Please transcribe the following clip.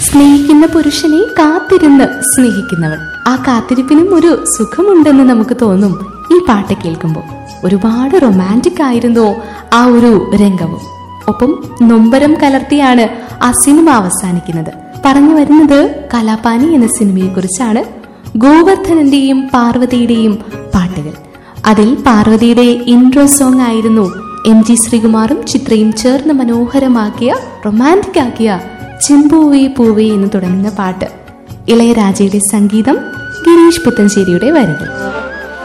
സ്നേഹിക്കുന്ന പുരുഷനെ കാത്തിരുന്ന് സ്നേഹിക്കുന്നവൾ ആ കാത്തിരിപ്പിനും ഒരു സുഖമുണ്ടെന്ന് നമുക്ക് തോന്നും ഈ പാട്ട് കേൾക്കുമ്പോൾ ഒരുപാട് റൊമാൻറ്റിക് ആയിരുന്നു ആ ഒരു രംഗവും ഒപ്പം നൊമ്പരം കലർത്തിയാണ് ആ സിനിമ അവസാനിക്കുന്നത് പറഞ്ഞു വരുന്നത് കലാപാനി എന്ന സിനിമയെ കുറിച്ചാണ് ഗോവർദ്ധനന്റെയും പാർവതിയുടെയും പാട്ടുകൾ അതിൽ പാർവതിയുടെ ഇൻട്രോ സോങ് ആയിരുന്നു എം ജി ശ്രീകുമാറും ചിത്രയും ചേർന്ന് മനോഹരമാക്കിയ റൊമാൻറ്റിക് ആക്കിയ ചിമ്പൂവേ പൂവേ എന്ന് തുടങ്ങുന്ന പാട്ട് ഇളയരാജയുടെ സംഗീതം ഗിരീഷ് പുത്തഞ്ചേരിയുടെ വരികൾ